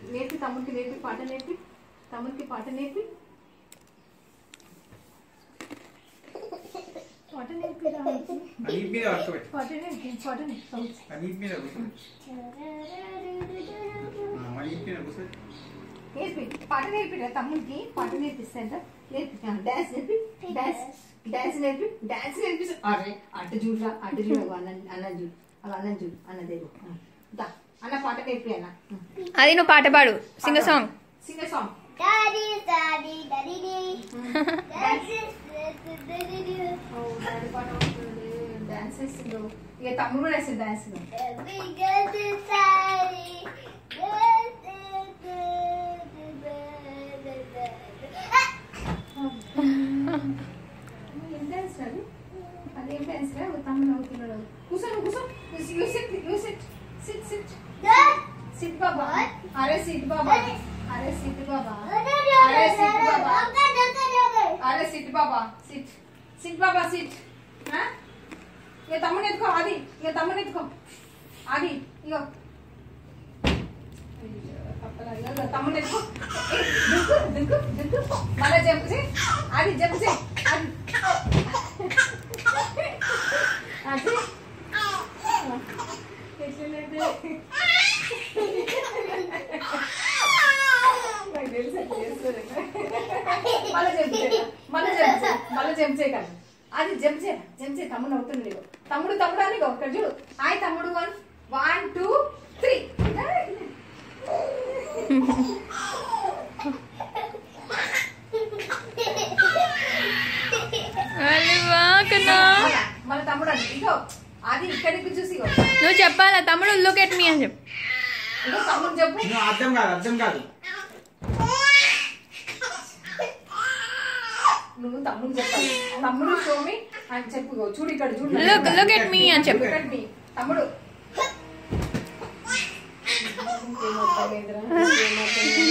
నేర్పి తమ్ముడికి నేర్పి పాట నేర్పి తమ్ముడికి పాట నేర్పి పాట నేర్పి తమ్ముడికి. నీట్ మీద పడుకోబెట్టు పాట నేర్పి పాట నేర్పి తమ్ముడికి. నీట్ మీద కూర్చోబెట్టు నీట్ మీద కూర్చోబెట్టు నేర్పి పాట నేర్పిరా తమ్ముడికి పాట నేర్పిస్తాంట నేర్పి డాన్స్ నేర్పి డాన్స్ డాన్స్ నేర్పి డాన్స్ నేర్పి అరే అటు చూడరా అటు చూడు అన్న అన్న చూడు అలా అన్న చూడు అన్న దేవు దా అన్న పాట నేర్పి అన్న అది నువ్వు పాట పాడు sing a song sing a song Daddy, daddy, daddy, daddy. Daddy, daddy, daddy. Dance వేస్తుండు ఇక తమ్ముడు కూడా వేస్తుంది dance We get this daddy. ఏం డాన్స్ అది అదేం డాన్స్ రా తమ్ముడు అవుతున్నాడు కూర్చో నువ్వు కూర్చో you sit you sit sit sit sit బాబా అరే సిట్ బాబా అరే సిట్ బాబా అరే సిట్ బాబా సిట్ సిట్ బాబా సిట్ ఆ? ఇక తమ్ముడు ఎత్తుకో అది ఇక తమ్ముడు ఎత్తుకో అది ఇగో అయ్యో, తప్పలా. ఇగో, ఇగో, తమ్ముడు ఎత్తుకో ఏ, దుంకు దుంకు దుంకు మళ్ళా జంప్ చేయి అది జంప్ చేయి అది అది ఎట్లలేదు నాకు తెలుసు అది చేస్తుంది. మళ్ళా జంప్ చేయి మళ్ళా జంప్ చేయి మళ్ళా జంప్ చేయి కదా అది జంప్ చేయ జంప్ చేయి తమ్ముడు అవుతుంది నీకు తమ్ముడు తమ్ముడు అని ఇగో ఇక్కడ చూడు హాయ్ తమ్ముడు వన్ వన్ టూ త్రీ కన్నా మన తమ్ముడు అని ఇగో అది ఇక్కడికి చూసి ఇగో నువ్వు చెప్పాలా తమ్ముడు లుక్ ఎట్ మీ అని చెప్పు ఇగో తమ్ముడు చెప్పు నువ్వు అర్థం కాదు అర్థం కాదు నువ్వు తమ్ముడు చెప్పాలి తమ్ముడు షోమి అని చెప్పు ఇగో చూడు ఇక్కడ చూడు లుక్ లుక్ ఎట్ మీ అని చెప్పు Look at me. తమ్ముడు ఏమవుతావేంద్రా? ఏమవుతావేంద్రా?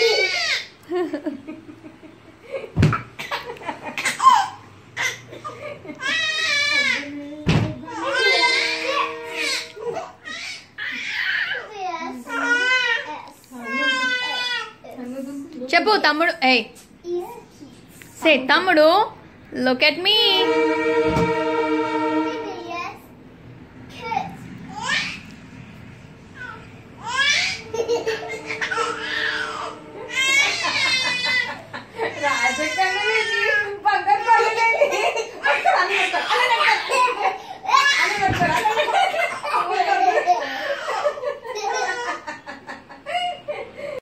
నన్ను చూసి చెప్పు తమ్ముడు ఏయ్ సే తమ్ముడు లుక్ ఎట్ మీ